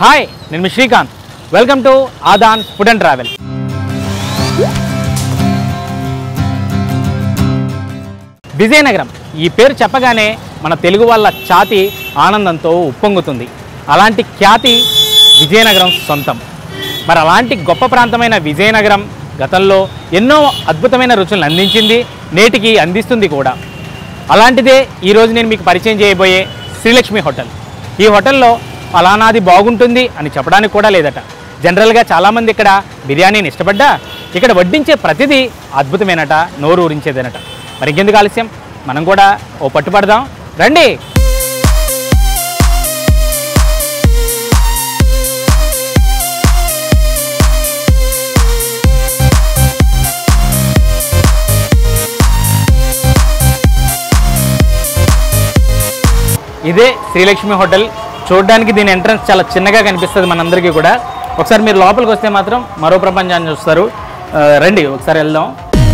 Hi నేను మీ Srikanth welcome to Aadan food and travel Vizianagaram ఈ పేరు చెప్పగానే మన తెలుగు వాళ్ళ ఛాతి ఆనందంతో ఉప్పొంగుతుంది అలాంటి ఖ్యాతి విజయనగరం సొంతం మరి అలాంటి గొప్ప ప్రాంతమైన విజయనగరం గతంలో ఎన్నో అద్భుతమైన రుచులను అందించింది నేటికి అందిస్తుంది కూడా అలాంటిదే ఈరోజు నేను మీకు పరిచయం చేయబోయే శ్రీలక్ష్మి హోటల్ ఈ హోటల్లో ఫలానాది బాగుంటుంది అని చెప్పడానికి కూడా లేదట జనరల్గా చాలామంది ఇక్కడ బిర్యానీని ఇష్టపడ్డా ఇక్కడ వడ్డించే ప్రతిదీ అద్భుతమేనట నోరు ఊరించేదేనట మరి ఇంకెందుకు ఆలస్యం మనం కూడా ఓ పట్టుపడదాం రండి ఇదే శ్రీలక్ష్మి హోటల్ చూడడానికి దీని ఎంట్రన్స్ చాలా చిన్నగా కనిపిస్తుంది మనందరికీ కూడా ఒకసారి మీరు లోపలికి వస్తే మాత్రం మరో ప్రపంచాన్ని చూస్తారు ఆ, రండి ఒకసారి వెళ్దాం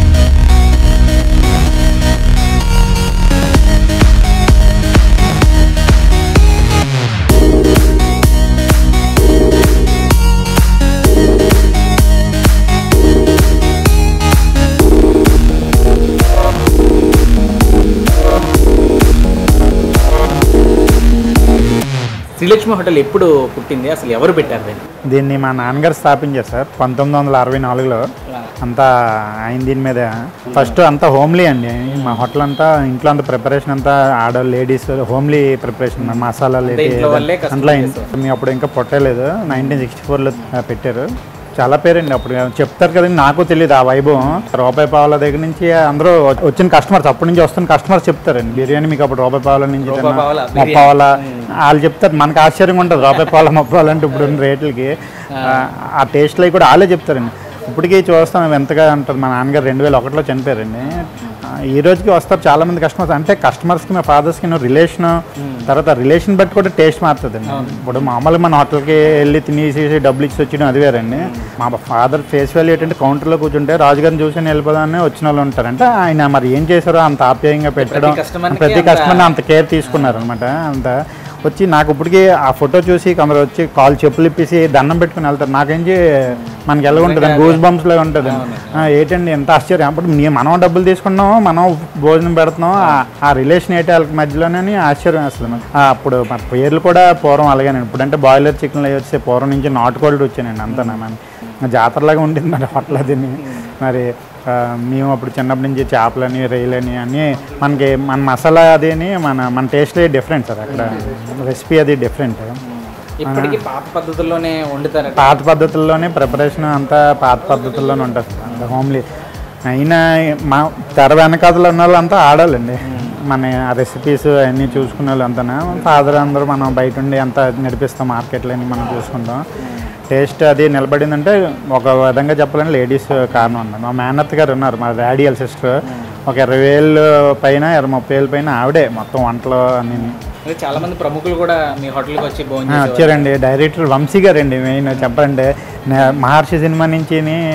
శ్రీలక్ష్మి హోటల్ ఎప్పుడు పుట్టింది అసలు ఎవరు పెట్టారు దీన్ని దీన్ని మా నాన్నగారు స్థాపించారు సార్ పంతొమ్మిది వందల అరవై నాలుగులో అంతా ఆయన దీని మీద ఫస్ట్ అంతా హోమ్లీ అండి మా హోటల్ అంతా ఇంట్లో అంతా ప్రిపరేషన్ అంతా ఆడవాళ్ళు లేడీస్ హోమ్లీ ప్రిపరేషన్ మసాలా అంటే ఇంట్లో వాళ్ళే custom అంట్లో మేము అప్పుడు ఇంకా పుట్టలేదు నైన్టీన్ సిక్స్టీ ఫోర్లో పెట్టారు చాలా పేరండి అప్పుడు చెప్తారు కదండి నాకు తెలియదు ఆ వైభవం రూపాయి పావుల దగ్గర నుంచి అందరూ వచ్చిన కస్టమర్స్ అప్పటి నుంచి వస్తున్న కస్టమర్స్ చెప్తారండి బిర్యానీ మీకు అప్పుడు రూపాయి పావుల నుంచి రూపాయి పావలా తిన్నా, ముప్పావల వాళ్ళు చెప్తారు మనకు ఆశ్చర్యంగా ఉంటుంది రూపాయి పావుల ముప్పావల అంటే ఇప్పుడు ఉన్న రేట్లకి ఆ- ఆ టేస్ట్లో కూడా వాళ్ళే చెప్తారండి ఇప్పటికీ చూస్తాం ఎంతగా ఉంటుంది మా నాన్నగారు రెండు వేల ఒకటిలో చనిపోయారండి ఆ, ఈ రోజుకి వస్తారు చాలా మంది కస్టమర్స్ అంటే కస్టమర్స్కి మా ఫాదర్స్కి రిలేషన్ తర్వాత రిలేషన్ బట్టి కూడా టేస్ట్ మారుతుందండి ఇప్పుడు మామూలుగా మన హోటల్కి వెళ్ళి తినేసి డబ్బులు ఇచ్చి వచ్చి అది వేరండి మా ఫాదర్ ఫేస్ వాల్యూ ఏంటంటే కౌంటర్లో కూర్చుంటే రాజుగారిని చూసి వెళ్ళిపోదామని వచ్చిన వాళ్ళు ఉంటారు అంటే ఆయన మరి ఏం చేశారో అంత ఆప్యాయంగా పెట్టడం customer కి ప్రతి అంత- కస్టమర్ని అంత కేర్ తీసుకున్నారు అనమాట అంత వచ్చి నాకు ఇప్పటికీ ఆ ఫోటో చూసి కొందరు వచ్చి కాల్ చెప్పులు ఇప్పేసి దండం పెట్టుకుని వెళ్తారు నాకేంచి మనకి ఎలా ఉంటుంది గూస్ బంప్స్ లాగా ఉంటుంది ఆ, ఏంటండి ఎంత ఆశ్చర్యం అప్పుడు నీ- మనం డబ్బులు తీసుకున్నాం మనం భోజనం పెడుతున్నాం ఆ- ఆ రిలేషన్ ఏంటి వాళ్ళకి మధ్యలోనే ఆశ్చర్యం అసలు మనకి. ఆ, అప్పుడు మన పేర్లు కూడా పూర్వం అలాగేనండి ఇప్పుడంటే బాయిలర్ చికెన్ అవి వచ్చే పూర్వం నుంచి నాటుకోళ్ళు వచ్చానండి అంతా మన జాతరలాగా ఉండింది మరి హోటల్ అదిని మరి ఆ, మేము అప్పుడు చిన్నప్పటి నుంచి చేపలని రొయ్యలని అన్నీ మనకి మన మసాలా అదిని మన మన టేస్ట్ డిఫరెంట్ సార్ అక్కడ రెసిపీ అది డిఫరెంట్ ఇప్పటికీ పాత పద్ధతుల్లోనే వండుతారట పాత పద్ధతుల్లోనే ప్రిపరేషన్ అంతా పాత పద్ధతుల్లోనే ఉంటుంది సార్ అంత హోమ్లీ అయినా మా తెర వెనకాతలు ఉన్న వాళ్ళు అంతా ఆడాలండి మన ఆ రెసిపీస్ అన్నీ చూసుకునే వాళ్ళు అంతా ఫాదర్ అందరూ మనం బయట ఉండి అంతా నడిపిస్తాం మార్కెట్లో అని మనం చూసుకుంటాం టేస్ట్ అది నిలబడిందంటే ఒక విధంగా చెప్పాలంటే లేడీస్ కారణం అన్నమాట మా మేనత్ గారు ఉన్నారు మా డాడీ సిస్టర్ ఒక ఇరవై వేలు పైన ఇరవై ముప్పై వేలు పైన ఆవిడే మొత్తం వంటలు అన్నీ అంటే చాలా మంది ప్రముఖులు కూడా మీ హోటల్కి వచ్చి ఆ, భోజనం వచ్చారండి డైరెక్టర్ వంశీ గారండి మెయిన్ చెప్పండి నే- మహర్షి సినిమా నుంచి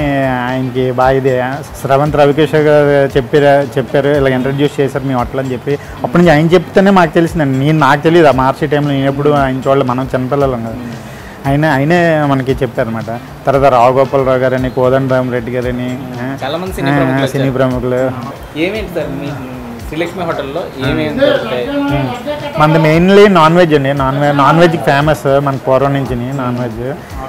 ఆయనకి బాగా ఇది శ్రవంత్ రవికిషోర్ గారు చెప్పారు చెప్పారు ఇలా ఇంట్రడ్యూస్ చేశారు మీ హోటల్ అని చెప్పి అప్పటి నుంచి ఆయన చెప్తేనే మాకు తెలిసిందండి నేను నాకు తెలియదు ఆ మహర్షి టైంలో నేను ఎప్పుడు ఆయన చూడలేదు మనం చిన్నపిల్లలం కదా ఆయన ఆయనే మనకి చెప్పారనమాట తర్వాత రావు గోపాలరావు గారని కోదండ రామరెడ్డి గారని ఆ, చాలా మంది సినీ ఆ, ప్రముఖులు సినీ ప్రముఖులు ఏమేంటి సార్ మీ శ్రీలక్ష్మి హోటల్లో ఏమేమి దొరుకుతాయి మనది మెయిన్లీ నాన్ వెజ్ అండి non veg non veg famous మన పూర్వం నుంచి నాన్ వెజ్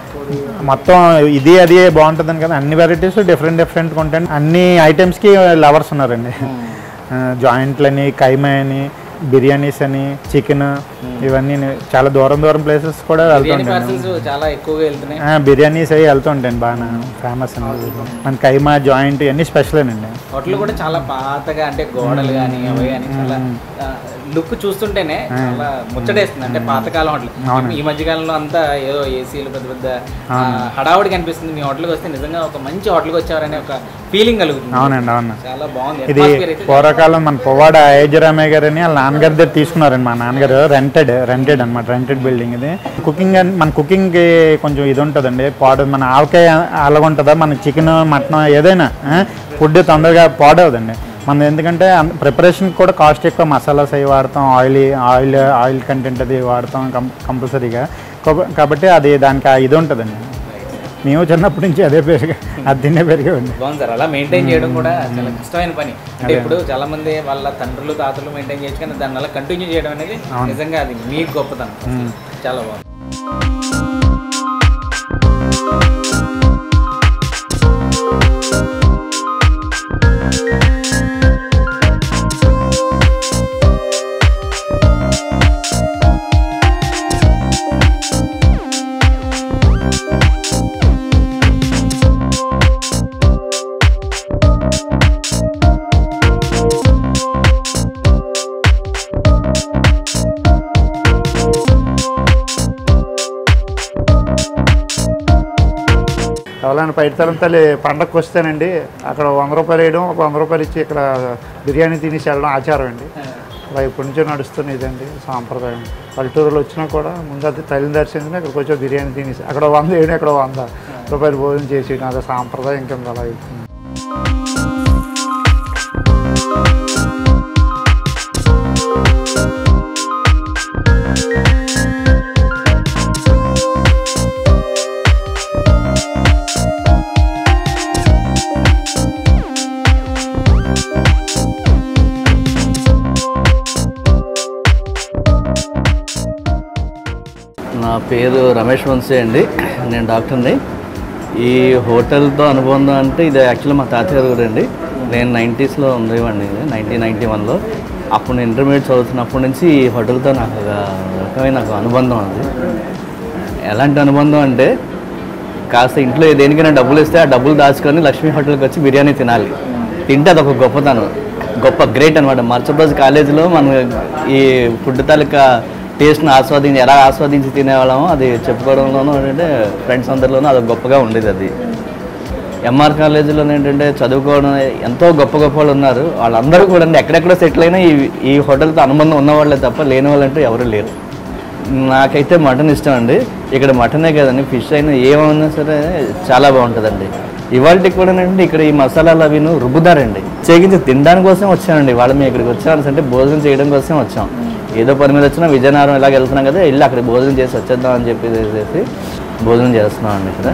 మొత్తం ఇది అది బాగుంటుందని కదా అన్ని వెరైటీస్ డిఫరెంట్ డిఫరెంట్ ఉంటాయి అన్ని ఐటమ్స్కి లవర్స్ ఉన్నారండి జాయింట్లని కైమా అని బిర్యానీస్ అని చికెన్ ఇవన్నీ చాలా దూరం దూరం ప్లేసెస్ కూడా బిర్యానీ వెళ్తుంటాను పార్సల్స్ చాలా ఎక్కువగా వెళ్తున్నాయి ఆ, బిర్యానీస్ అవి వెళ్తుంటాను బాగా ఫేమస్ అండి మన కైమా జాయింట్ ఇవన్నీ స్పెషలేనండి హోటల్ కూడా చాలా పాతగా అంటే గోడలు కానీ అవి కానీ చాలా లుక్ చూస్తుంటేనే చాలా ముచ్చటేస్తుంది అంటే పాతకాలం హోటల్ ఈ మధ్య కాలంలో అంతా ఏదో ఏసీలు పెద్ద పెద్ద ఆ, హడావుడి కనిపిస్తుంది మీ హోటల్కి వస్తే నిజంగా ఒక మంచి హోటల్కి వచ్చారనే ఒక ఫీలింగ్ కలుగుతుంది అవునండి అవును చాలా బాగుంది ఇది Atmosphere అయితే పూర్వకాలం మన పొవ్వాడ అయోధ్యరామయ్య గారు అని వాళ్ళ నాన్నగారి దగ్గర తీసుకున్నారండి మా నాన్నగారు రెంటెడ్ రెంటెడ్ అనమాట రెంటెడ్ బిల్డింగ్ ఇది కుకింగ్ అన్- మన కుకింగ్కి కొంచెం ఇది ఉంటుందండి పాడు మన ఆవకాయ అలాగ ఉంటుందా మన చికెన్ మటన్ ఏదైనా ఫుడ్ తొందరగా పాడవదండి మన ఎందుకంటే ప్రిపరేషన్ కూడా కాస్ట్ ఎక్కువ మసాలాస్ అవి వాడతాం ఆయిల్ ఆయిల్ ఆయిల్ కంటెంట్ అది వాడతాం కం కంపల్సరీగా కాబ- కాబట్టి అది దానికి ఆ ఇది ఉంటుందండి మేము చిన్నప్పటి నుంచి అదే పెరిగా అది తినే పెరిగామండి బాగుంది సార్ అలా మెయింటైన్ చేయడం కూడా చాలా కష్టమైన పని అంటే ఇప్పుడు చాలా మంది వాళ్ళ తండ్రులు తాతలు మెయింటైన్ చేయొచ్చు కానీ దాన్ని అలా కంటిన్యూ చేయడం అనేది నిజంగా అది మీ గొప్పతనం చాలా బాగుంది ఎవరైనా పైడితలం తల్లి పండగకి వస్తేనండి అక్కడ వంద రూపాయలు వేయడం ఒక వంద రూపాయలు ఇచ్చి ఇక్కడ బిర్యానీ తినేసి వెళ్ళడం ఆచారం అండి అలా ఇప్పటి నుంచో నడుస్తున్న ఇదండి సాంప్రదాయం పల్లెటూరులో వచ్చినా కూడా ముందు అది తల్లిని దర్శించిన ఇక్కడికి వచ్చి బిర్యానీ తినేసి అక్కడ వంద వేయడం ఇక్కడ వంద రూపాయలు భోజనం చేసి అది సాంప్రదాయం కింద అలా అయిపోయింది నా పేరు రమేష్ వంశీ అండి నేను డాక్టర్ని ఈ హోటల్తో అనుబంధం అంటే ఇది యాక్చువల్లీ మా తాతగారు కూడా అండి నేను నైంటీస్లో ఉండేవాడిని నైన్టీన్ నైంటీ వన్లో అప్పుడు నేను ఇంటర్మీడియట్ చదువుతున్నప్పటి నుంచి ఈ హోటల్తో నాకు ఒక రకమైన నాకు అనుబంధం ఉంది ఎలాంటి అనుబంధం అంటే కాస్త ఇంట్లో దేనికైనా డబ్బులు ఇస్తే ఆ డబ్బులు దాచుకొని లక్ష్మీ హోటల్కి వచ్చి బిర్యానీ తినాలి తింటే అదొక గొప్పతనం గొప్ప గ్రేట్ అనమాట మరుసటి రోజు కాలేజీలో మనం ఈ ఫుడ్ తాలూకా టేస్ట్ని ఆస్వాదించి ఎలా ఆస్వాదించి తినేవాళ్ళమో అది చెప్పుకోవడంలోనూ ఏంటంటే ఫ్రెండ్స్ అందరిలోనూ అది గొప్పగా ఉండేది అది ఎంఆర్ కాలేజీలో ఏంటంటే చదువుకోవడం ఎంతో గొప్ప గొప్ప వాళ్ళు ఉన్నారు వాళ్ళందరూ కూడా ఎక్కడెక్కడ సెటిల్ అయినా ఈ ఈ హోటల్తో అనుబంధం ఉన్నవాళ్ళే తప్ప లేని వాళ్ళంటూ ఎవరు లేరు నాకైతే మటన్ ఇష్టం అండి ఇక్కడ మటనే కదండి ఫిష్ అయినా ఏమైనా సరే చాలా బాగుంటుందండి ఇవాళకి కూడా ఏంటంటే ఇక్కడ ఈ మసాలాలు అవిను రుబ్బుతారండి చేగించి తినడానికి కోసం వచ్చానండి వాళ్ళు మేము ఇక్కడికి వచ్చాను అంటే భోజనం చేయడం కోసం వచ్చాం ఏదో పని మీద వచ్చినా విజయనగరం ఇలాగ వెళ్తున్నాం కదా వెళ్ళి అక్కడ భోజనం చేసి వచ్చేద్దాం అని చెప్పి చేసి భోజనం చేస్తున్నాం అండి ఇక్కడ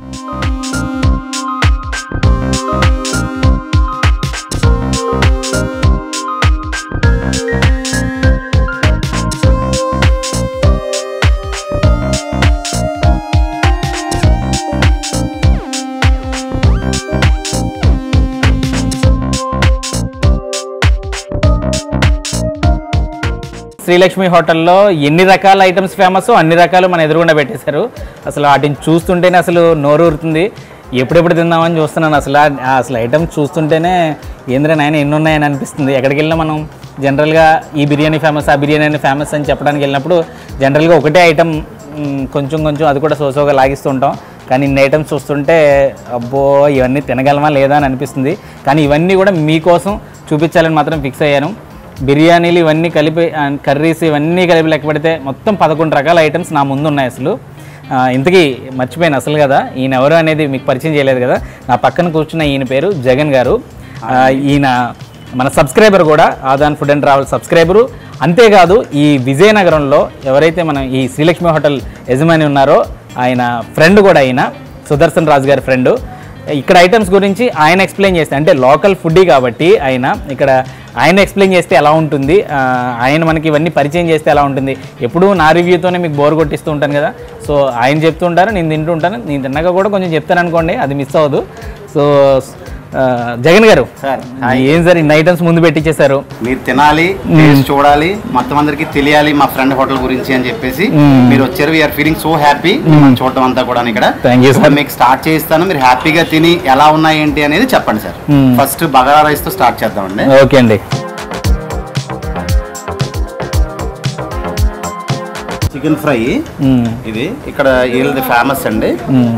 శ్రీలక్ష్మి హోటల్లో ఎన్ని రకాల ఐటమ్స్ ఫేమస్ అన్ని రకాలు మన ఎదురుగుండా పెట్టేశారు అసలు వాటిని చూస్తుంటేనే అసలు నోరు ఊరుతుంది ఎప్పుడెప్పుడు తిందామని చూస్తున్నాను అసలు ఆ- ఆ అసలు ఐటమ్స్ చూస్తుంటేనే ఏంద్రా నాయన ఎన్ని ఉన్నాయని అనిపిస్తుంది ఎక్కడికి వెళ్ళినా మనం జనరల్గా ఈ బిర్యానీ ఫేమస్ ఆ బిర్యానీ ఫేమస్ అని చెప్పడానికి వెళ్ళినప్పుడు జనరల్గా ఒకటే ఐటమ్ కొంచెం కొంచెం అది కూడా సోసోగా లాగిస్తూ ఉంటాం కానీ ఇన్ని ఐటమ్స్ చూస్తుంటే అబ్బో ఇవన్నీ తినగలమా లేదా అని అనిపిస్తుంది కానీ ఇవన్నీ కూడా మీకోసం చూపించాలని మాత్రం ఫిక్స్ అయ్యాను బిర్యానీలు ఇవన్నీ కలిపి ఆ, కర్రీస్ ఇవన్నీ కలిపి లెక్క పెడితే మొత్తం పదకొండు రకాల ఐటమ్స్ నా ముందు ఉన్నాయి అసలు ఆ, ఇంతకీ మర్చిపోయాను అసలు కదా ఈయన ఎవరు అనేది మీకు పరిచయం చేయలేదు కదా నా పక్కన కూర్చున్న ఈయన పేరు జగన్ గారు ఆ, ఈయన మన సబ్స్క్రైబర్ కూడా Aadan food and travel subscriber అంతేకాదు ఈ విజయనగరంలో ఎవరైతే మన ఈ శ్రీలక్ష్మి హోటల్ యజమాని ఉన్నారో ఆయన ఫ్రెండ్ కూడా ఆయన సుదర్శన్ రాజు గారి ఫ్రెండ్ ఇక్కడ ఐటమ్స్ గురించి ఆయన ఎక్స్ప్లెయిన్ చేస్తే అంటే లోకల్ ఫుడ్డీ కాబట్టి ఆయన ఇక్కడ ఆయన ఎక్స్ప్లెయిన్ చేస్తే ఎలా ఉంటుంది ఆ, ఆయన మనకి ఇవన్నీ పరిచయం చేస్తే ఎలా ఉంటుంది ఎప్పుడూ నా రివ్యూతోనే మీకు బోర్ కొట్టిస్తూ ఉంటాను కదా సో ఆయన చెప్తూ ఉంటారు నేను తింటూ ఉంటాను నేను తిన్నాక కూడా కొంచెం చెప్తాను అనుకోండి అది మిస్ అవ్వదు సో ఆ, జగన్ గారు సార్ ఏం సార్ ఇన్ని ఐటమ్స్ ముందు పెట్టించేశారు మీరు తినాలి టేస్ట్ చూడాలి మొత్తం అందరికి తెలియాలి మా ఫ్రెండ్ హోటల్ గురించి అని చెప్పేసి మ్మ్. మీరు వచ్చారు వీఆర్ ఫీలింగ్ సో హ్యాపీ చూడటం అంతా కూడా ఇక్కడ Thank you, sir. ఇప్పుడు మీకు స్టార్ట్ చేస్తాను మీరు హ్యాపీగా తిని ఎలా ఉన్నాయి ఏంటి అనేది చెప్పండి సార్ మ్మ్. ఫస్ట్ బగారా రైస్ తో స్టార్ట్ చేద్దామండి ఓకే అండి చికెన్ ఫ్రై మ్మ్. ఇది ఇక్కడ వీళ్ళది ఫేమస్ అండి మ్మ్.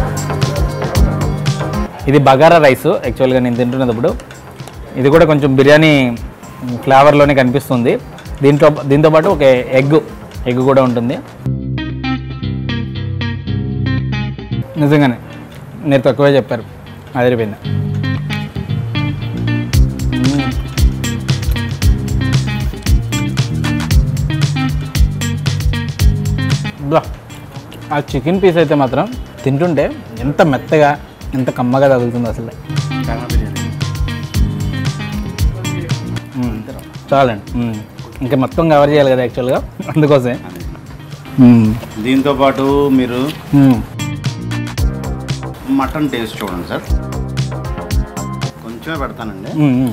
ఇది బగారా రైస్ యాక్చువల్గా నేను తింటున్నప్పుడు ఇది కూడా కొంచెం బిర్యానీ ఫ్లేవర్లోనే కనిపిస్తుంది దీంట్లో దీంతో పాటు ఒక ఎగ్ ఎగ్ కూడా ఉంటుంది నిజంగానే మీరు తక్కువే చెప్పారు అదిరిపోయింది మ్మ్. బా ఆ చికెన్ పీస్ అయితే మాత్రం తింటుంటే ఎంత మెత్తగా ఎంత కమ్మగా తగులుతుంది అసలు మ్మ్. చాలండి మ్మ్. ఇంకా మొత్తం కవర్ చేయాలి కదా యాక్చువల్గా అందుకోసమే మ్మ్. దీంతో పాటు మీరు మ్మ్. మటన్ టేస్ట్ చూడండి సార్ కొంచెమే పెడతానండి మ్మ్, మ్మ్.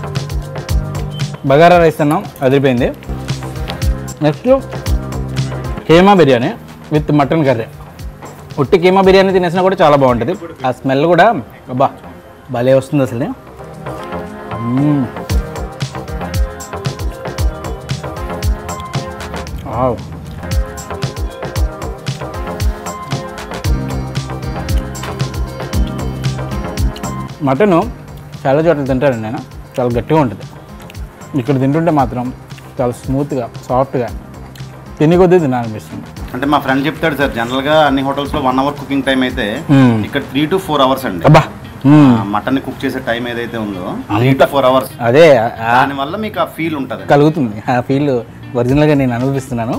బగారా రైస్ తిన్నాం అదిరిపోయింది next keema biryani with mutton curry ఉట్టి కీమా బిర్యానీ తినేసినా కూడా చాలా బాగుంటుంది ఆ స్మెల్ కూడా అబ్బా భలే వస్తుంది అసలు మ్మ్. వావ్. మటను చాలా చోట్ల తింటానండి నేను చాలా గట్టిగా ఉంటుంది ఇక్కడ తింటుంటే మాత్రం చాలా స్మూత్గా సాఫ్ట్గా తిని కొద్దీ తినాలనిపిస్తుంది అంటే మా ఫ్రెండ్ చెప్తాడు సార్ జనరల్ గా అన్ని హోటల్స్ లో వన్ అవర్ కుకింగ్ టైం అయితే మ్మ్. ఇక్కడ త్రీ టు ఫోర్ అవర్స్ అండి అబ్బా మ్మ్. మటన్ కుక్ చేసే టైం ఏదైతే ఉందో త్రీ టు ఫోర్ అవర్స్ అదే ఆ- దాని వల్ల మీకు ఆ ఫీల్ ఉంటుంది కలుగుతుంది ఆ ఫీల్ ఒరిజినల్గా నేను అనుభవిస్తున్నాను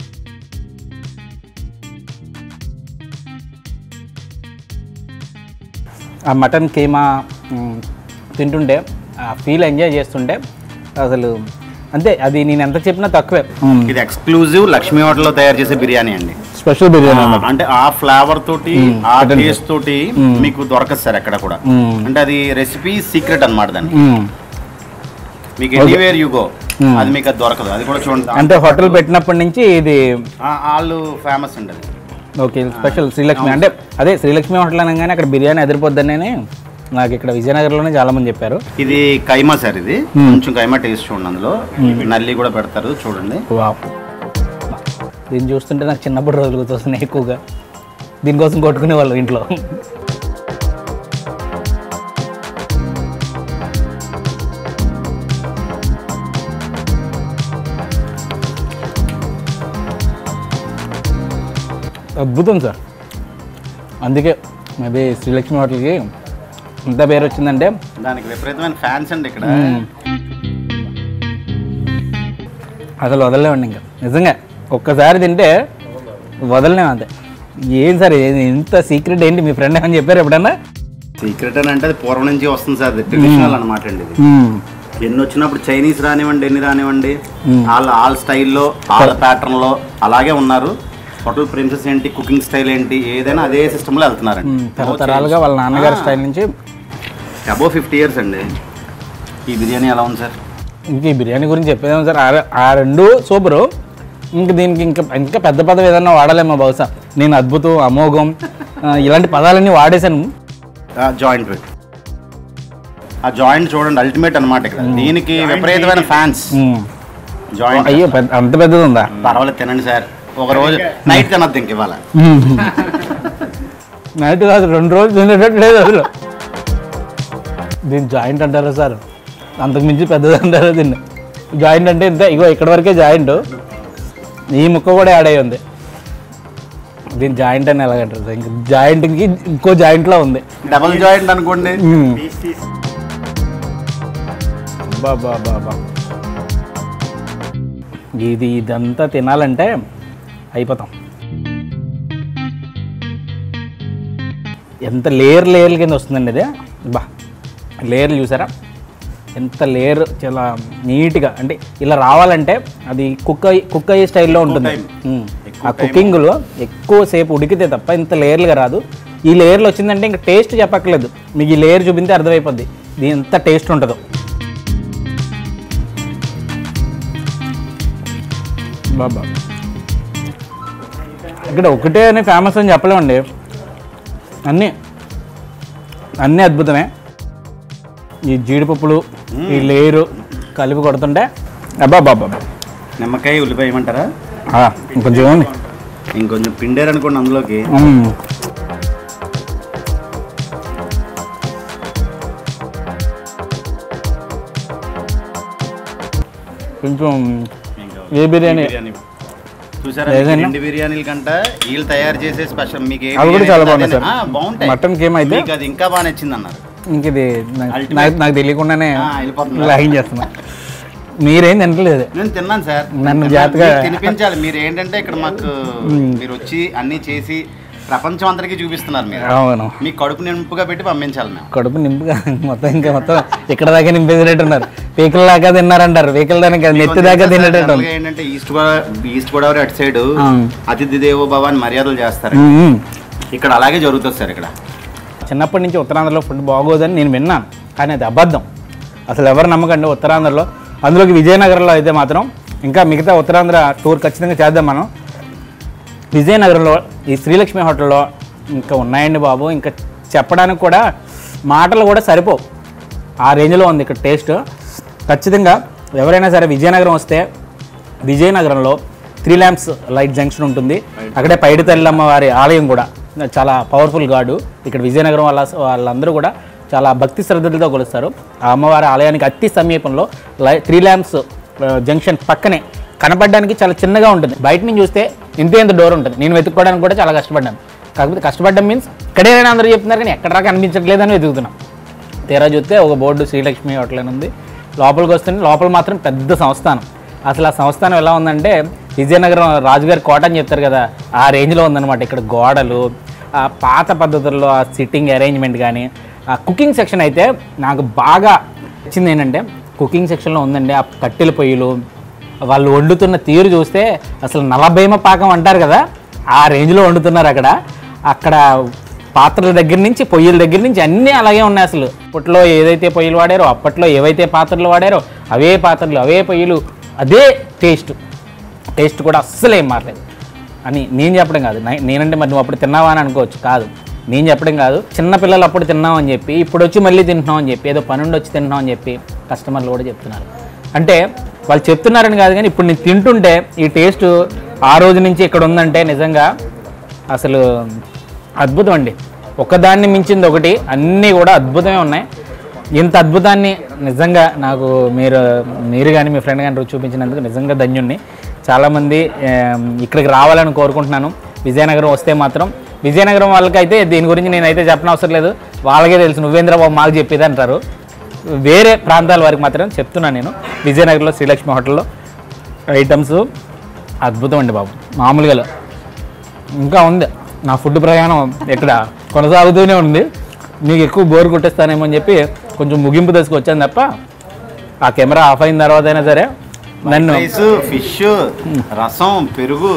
ఆ మటన్ కీమా మ్, తింటుంటే ఆ ఫీల్ ఎంజాయ్ చేస్తుంటే అసలు అంతే అది నేను ఎంత చెప్పినా తక్కువే ఇది ఎక్స్క్లూజివ్ లక్ష్మీ హోటల్ లో తయారు చేసే బిర్యానీ అండి స్పెషల్ బిర్యానీ ఆ, అంటే ఆ ఫ్లేవర్ తోటి ఆ టేస్ట్ తోటి మీకు దొరకదు సార్ ఎక్కడ కూడా మ్మ్. అంటే అది రెసిపీ సీక్రెట్ అన్నమాట దాన్ని మ్. మీకు ఎనీవేర్ యు గో అది మీకు అది దొరకదు అది కూడా చూడండి అంటే హోటల్ పెట్టినప్పటి నుంచి ఇది ఆ, వాళ్ళు ఫేమస్ అండి అది ఓకే స్పెషల్ శ్రీలక్ష్మి అంటే అదే శ్రీలక్ష్మి హోటల్ అనగానే అక్కడ బిర్యానీ ఎదిరిపోద్దని నాకు ఇక్కడ విజయనగరంలోనే చాలా మంది చెప్పారు ఇది కైమా సార్ ఇది కొంచెం కైమా టేస్ట్ చూడండి అందులో నల్లి కూడా పెడతారు చూడండి వావ్ దీన్ని చూస్తుంటే నాకు చిన్నప్పుడు రోజులు గుర్తొస్తున్నాయి ఎక్కువగా దీనికోసం కొట్టుకునే వాళ్ళు ఇంట్లో అద్భుతం సార్ అందుకే మేబీ శ్రీలక్ష్మి హోటల్కి ఇంత పేరు వచ్చిందంటే దానికి విపరీతమైన ఫ్యాన్స్ అండి ఇక్కడ అసలు వదలలేమండి ఇంకా నిజంగా ఒక్కసారి తింటే వదలలేము అంతే ఏం సార్ ఇది ఇంత సీక్రెట్ ఏంటి మీ ఫ్రెండ్ ఏమని చెప్పారు ఎప్పుడన్నా సీక్రెట్ అని అంటే అది పూర్వం నుంచి వస్తుంది సార్ ట్రెడిషనల్ అనమాట అండి ఇది ఎన్ని వచ్చినప్పుడు చైనీస్ రానివ్వండి ఎన్ని రానివ్వండి వాళ్ళ ఆల్ స్టైల్లో ఆల్ ప్యాటర్న్ లో అలాగే ఉన్నారు హోటల్ ప్రిన్సెస్ ఏంటి కుకింగ్ స్టైల్ ఏంటి ఏదైనా అదే సిస్టమ్ లో వెళ్తున్నారండి తరతరాలుగా వాళ్ళ నాన్నగారి స్టైల్ నుంచి అబౌవ్ ఫిఫ్టీ ఇయర్స్ అండి ఈ బిర్యానీ ఎలా ఉంది సార్ ఇంక ఈ బిర్యానీ గురించి చెప్పేదేమో సార్ ఆ రె- ఆ రెండు సూపరు ఇంక దీనికి ఇంకా ఇంకా పెద్ద పదవి ఏదన్నా వాడలేమో బహుశా నేను అద్భుతం అమోఘం ఆ, ఇలాంటి పదాలన్నీ వాడేశాను జాయింట్ విత్ ఆ జాయింట్ చూడండి అల్టిమేట్ అన్నమాట ఇక్కడ దీనికి విపరీతమైన ఫ్యాన్స్ మ్మ్. జాయింట్ అయ్యో పెద్ద అంత పెద్దది ఉందా పర్వాలేదు తినండి సార్ ఒక రోజు నైట్ తినద్దు ఇంక ఇవాళ నైట్ కాదు రెండు రోజులు తినేటట్టు లేదు అసలు దీన్ని జాయింట్ అంటారా సార్ అంతకు మించి పెద్దది అంటారా దీన్ని జాయింట్ అంటే ఇంత ఇగో ఇక్కడ వరకే జాయింట్ ఈ ముక్క కూడా యాడ్ అయ్యి ఉంది దీన్ని జాయింట్ అని ఎలాగంటారు సార్ ఇంకా జాయింట్కి ఇంకో జాయింట్లో ఉంది డబుల్ జాయింట్ అనుకోండి మ్మ్. బా బా బా బా ఇది ఇదంతా తినాలంటే అయిపోతాం ఎంత లేయర్ లేయర్ కింద వస్తుందండి ఇది బా లేయర్లు చూసారా ఎంత లేయర్ చాలా నీట్గా అంటే ఇలా రావాలంటే అది కుక్ అయ్యి కుక్ అయ్యే స్టైల్లో ఉంటుంది time. మ్మ్. ఆ కుకింగ్లో ఎక్కువ సేపు ఉడికితే తప్ప ఇంత లేయర్లుగా రాదు ఈ లేయర్లు వచ్చిందంటే ఇంకా టేస్ట్ చెప్పక్కర్లేదు మీకు ఈ లేయర్ చూపితే అర్థమైపోద్ది దీని ఎంత టేస్ట్ ఉంటుందో బాబా ఇక్కడ ఒకటే అని ఫేమస్ అని చెప్పలేమండి అన్నీ అన్నీ అద్భుతమే ఈ జీడిపప్పులు ఈ లేయరు కలిపి కొడుతుంటే అబ్బా బాబా నిమ్మకాయ ఉల్లిపాయ ఏమంటారా ఇంకొంచెం ఉంది ఇంకొంచెం పిండారు అనుకోండి అందులోకి మ్మ్. కొంచెం ఏ బిర్యానీ చూసారా ఏదైనా? మీకు రెండు బిర్యానీల కంటే వీళ్ళు తయారు చేసే స్పెషల్ మీకు ఏ అవి కూడా బిర్యానీ చాలా అయితే బాగున్నాయి అదే- సార్. ఆ, బాగుంటాయి మటన్ కేమ్ అయితే- మీకు అది ఇంకా బాగా నచ్చింది అన్నారు ఇంక ఇది నా- Ultimate. నాకు నాకు తెలియకుండానే ఆ, వెళ్ళిపోతుందా? లాగింగ్ చేస్తున్నా మీరేం తినట్లేదు నేను తిన్నాను సార్ నన్ను తిన్నాను. జాగ్రత్తగా- మీకు తినిపించాలి మీరు ఏంటంటే ఇక్కడ మాకు మీరు వచ్చి అన్ని చేసి ప్రపంచం అందరికీ చూపిస్తున్నారు మీరు అవును మీ కడుపు నింపుగా పెట్టి పంపించాలి మేము కడుపు నింపుగా మొత్తం ఇంకా మొత్తం ఇక్కడ దాకా నింపేసినట్టున్నారు పీకల దాకా తిన్నారంటారు పీకల దాకా కాదు, నెత్తి దాకా తిన్నట్టు జనరల్ గా ఏంటంటే ఈస్ట్ గోదావరి ఈస్ట్ గోదావరి అటు సైడ్ ఆ. అతిథి దేవో భవ అని మర్యాదలు చేస్తారు ఇక్కడ అలాగే జరుగుతుంది సార్ ఇక్కడ చిన్నప్పటి నుంచి ఉత్తరాంధ్రలో ఫుడ్ బాగోదని నేను విన్నాను కానీ అది అబద్ధం అసలు ఎవరు నమ్మకండి ఉత్తరాంధ్రలో అందులోకి విజయనగరంలో అయితే మాత్రం ఇంకా మిగతా ఉత్తరాంధ్ర టూర్ ఖచ్చితంగా చేద్దాం మనం విజయనగరంలో ఈ శ్రీలక్ష్మి హోటల్లో ఇంకా ఉన్నాయండి బాబు ఇంకా చెప్పడానికి కూడా మాటలు కూడా సరిపోవు ఆ రేంజ్లో ఉంది ఇక్కడ టేస్ట్ ఖచ్చితంగా ఎవరైనా సరే విజయనగరం వస్తే విజయనగరంలో త్రీ ల్యాంప్స్ లైట్ జంక్షన్ ఉంటుంది అక్కడే పైడి తల్లిలమ్మ వారి ఆలయం కూడా చాలా పవర్ఫుల్ గాడు ఇక్కడ విజయనగరం వాళ్ళ వాళ్ళందరూ కూడా చాలా భక్తి శ్రద్ధలతో కొలుస్తారు ఆ అమ్మవారి ఆలయానికి అతి సమీపంలో లై త్రీ ల్యాంప్స్ జంక్షన్ పక్కనే కనపడడానికి చాలా చిన్నగా ఉంటుంది బయట నుంచి చూస్తే ఇంత ఇంత డోర్ ఉంటుంది నేను వెతుక్కోవడానికి కూడా చాలా కష్టపడ్డాను కాకపోతే కష్టపడ్డం మీన్స్ ఇక్కడేనా అందరూ చెప్తున్నారు కానీ ఎక్కడ దాకా అనిపించట్లేదని వెతుకుతున్నాం తీరా చూస్తే ఒక బోర్డు శ్రీలక్ష్మి హోటల్ అని ఉంది లోపలికి వస్తే లోపల మాత్రం పెద్ద సంస్థానం అసలు ఆ సంస్థానం ఎలా ఉందంటే విజయనగరం రాజుగారి కోట అని చెప్తారు కదా ఆ రేంజ్లో ఉందన్నమాట ఇక్కడ గోడలు ఆ పాత పద్ధతుల్లో ఆ సిట్టింగ్ అరేంజ్మెంట్ కానీ ఆ కుకింగ్ సెక్షన్ అయితే నాకు బాగా నచ్చింది ఏంటంటే కుకింగ్ సెక్షన్లో ఉందండి ఆ కట్టెల పొయ్యిలు వాళ్ళు వండుతున్న తీరు చూస్తే అసలు నలభైమ పాకం అంటారు కదా ఆ రేంజ్లో వండుతున్నారు అక్కడ అక్కడ పాత్రల దగ్గర నుంచి పొయ్యిల దగ్గర నుంచి అన్నీ అలాగే ఉన్నాయి అసలు అప్పట్లో ఏదైతే పొయ్యిలు వాడారో అప్పట్లో ఏవైతే పాత్రలు వాడారో అవే పాత్రలు అవే పొయ్యిలు అదే టేస్ట్ టేస్ట్ కూడా అస్సలు ఏం మారలేదు అని నేను చెప్పడం కాదు నే- నేనంటే మరి నువ్వు అప్పుడు తిన్నావా అని అనుకోవచ్చు కాదు నేను చెప్పడం కాదు చిన్న పిల్లలు అప్పుడు తిన్నాం అని చెప్పి ఇప్పుడు వచ్చి మళ్ళీ తింటున్నాం అని చెప్పి ఏదో పనుండి వచ్చి తింటున్నాం అని చెప్పి కస్టమర్లు కూడా చెప్తున్నారు అంటే వాళ్ళు చెప్తున్నారని కాదు కానీ ఇప్పుడు నేను తింటుంటే ఈ టేస్ట్ ఆ రోజు నుంచి ఇక్కడ ఉందంటే నిజంగా అసలు అద్భుతం అండి ఒకదాన్ని మించింది ఒకటి అన్నీ కూడా అద్భుతమే ఉన్నాయి ఇంత అద్భుతాన్ని నిజంగా నాకు మీరు మీరు కానీ మీ ఫ్రెండ్ కానీ రుచి చూపించినందుకు నిజంగా ధన్యుణ్ణి చాలామంది ఆమ్, ఇక్కడికి రావాలని కోరుకుంటున్నాను విజయనగరం వస్తే మాత్రం విజయనగరం వాళ్ళకైతే దీని గురించి నేనైతే చెప్పనవసరం లేదు వాళ్ళకే తెలుసు నువ్వేంద్ర బాబు మాకు చెప్పేది అంటారు వేరే ప్రాంతాల వారికి మాత్రం చెప్తున్నాను నేను విజయనగరంలో శ్రీలక్ష్మి హోటల్లో ఐటమ్స్ అద్భుతం అండి బాబు మామూలుగా లేవు. ఇంకా ఉంది నా ఫుడ్ ప్రయాణం ఇక్కడ కొనసాగుతూనే ఉంది మీకు ఎక్కువ బోర్ కొట్టేస్తానేమో అని చెప్పి కొంచెం ముగింపు దశకు వచ్చాను తప్ప ఆ కెమెరా ఆఫ్ అయిన తర్వాత అయినా సరే నన్ను రైస్ ఫిష్ రసం పెరుగు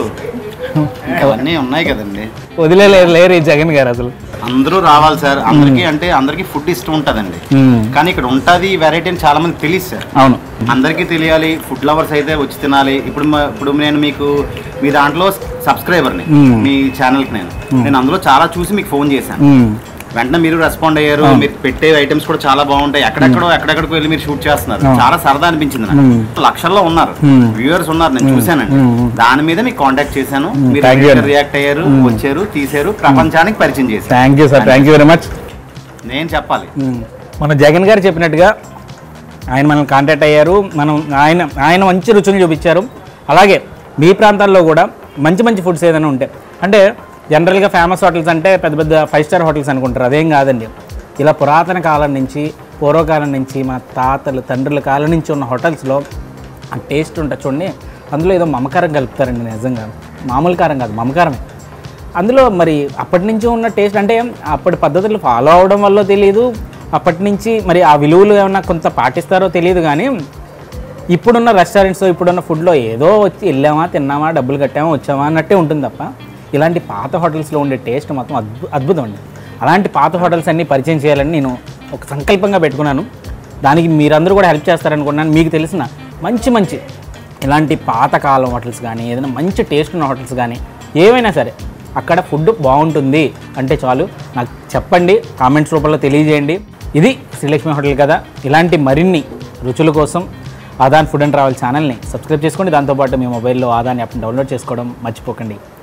అవన్నీ ఉన్నాయి కదండి వదిలేలేరు లేరు ఈ జగన్ గారు అసలు అందరూ రావాలి సార్ అందరికీ అంటే అందరికీ ఫుడ్ ఇష్టం ఉంటుందండి మ్మ్. కానీ ఇక్కడ ఉంటుంది వెరైటీ అని చాలా మంది తెలియదు సార్ అవును అందరికీ తెలియాలి ఫుడ్ లవర్స్ అయితే వచ్చి తినాలి ఇప్పుడు మ- ఇప్పుడు నేను మీకు మీ దాంట్లో సబ్స్క్రైబర్ని మ్మ్. మీ ఛానల్కి నేను నేను అందులో చాలా చూసి మీకు ఫోన్ చేశాను మ్మ్. వెంటనే మీరు రెస్పాండ్ అయ్యారు మీరు పెట్టే ఐటమ్స్ కూడా చాలా బాగుంటాయి ఎక్కడెక్కడో ఎక్కడెక్కడికో వెళ్ళి మీరు షూట్ చేస్తున్నారు చాలా సరదా అనిపించింది నాకు లక్షల్లో ఉన్నారు వ్యూవర్స్ ఉన్నారు నేను చూశానండి దాని మీద మీకు కాంటాక్ట్ చేశాను మీరు Thank you. రియాక్ట్ అయ్యారు వచ్చారు తీశారు ప్రపంచానికి పరిచయం చేశారు thank you sir thank you very much నేను చెప్పాలి మన జగన్ గారు చెప్పినట్టుగా ఆయన మనల్ని కాంటాక్ట్ అయ్యారు మనం ఆయన ఆయన మంచి రుచులు చూపించారు అలాగే మీ ప్రాంతాల్లో కూడా మంచి మంచి ఫుడ్స్ ఏదైనా ఉంటాయి అంటే జనరల్గా ఫేమస్ హోటల్స్ అంటే పెద్ద పెద్ద ఫైవ్ స్టార్ హోటల్స్ అనుకుంటారు అదేం కాదండి ఇలా పురాతన కాలం నుంచి పూర్వకాలం నుంచి మా తాతలు తండ్రుల కాలం నుంచి ఉన్న హోటల్స్లో ఆ టేస్ట్ ఉంటుంది చూడండి అందులో ఏదో మమకారం కలుపుతారండి నిజంగా మామూలు కారం కాదు మమకారమే అందులో మరి అప్పటి నుంచి ఉన్న టేస్ట్ అంటే అప్పటి పద్ధతులు ఫాలో అవడం వల్ల తెలియదు అప్పటి నుంచి మరి ఆ విలువలు ఏమన్నా కొంత పాటిస్తారో తెలియదు కానీ ఇప్పుడున్న రెస్టారెంట్స్ ఇప్పుడున్న ఫుడ్లో ఏదో వచ్చి వెళ్ళామా తిన్నామా డబ్బులు కట్టామా వచ్చామా అన్నట్టే ఉంటుంది తప్ప ఇలాంటి పాత హోటల్స్లో ఉండే టేస్ట్ మాత్రం అద్భు అద్భుతం అండి అలాంటి పాత హోటల్స్ అన్నీ పరిచయం చేయాలని నేను ఒక సంకల్పంగా పెట్టుకున్నాను దానికి మీరందరూ కూడా హెల్ప్ చేస్తారనుకున్నాను మీకు తెలిసిన మంచి మంచి ఇలాంటి పాతకాలం హోటల్స్ కానీ ఏదైనా మంచి టేస్ట్ ఉన్న హోటల్స్ కానీ ఏవైనా సరే అక్కడ ఫుడ్ బాగుంటుంది అంటే చాలు నాకు చెప్పండి కామెంట్స్ రూపంలో తెలియజేయండి ఇది శ్రీలక్ష్మి హోటల్ కదా ఇలాంటి మరిన్ని రుచుల కోసం ఆదాన్ ఫుడ్ అండ్ ట్రావెల్ ఛానల్ని సబ్స్క్రైబ్ చేసుకోండి దాంతోపాటు మీ మొబైల్లో ఆదాన్ యాప్ని డౌన్లోడ్ చేసుకోవడం మర్చిపోకండి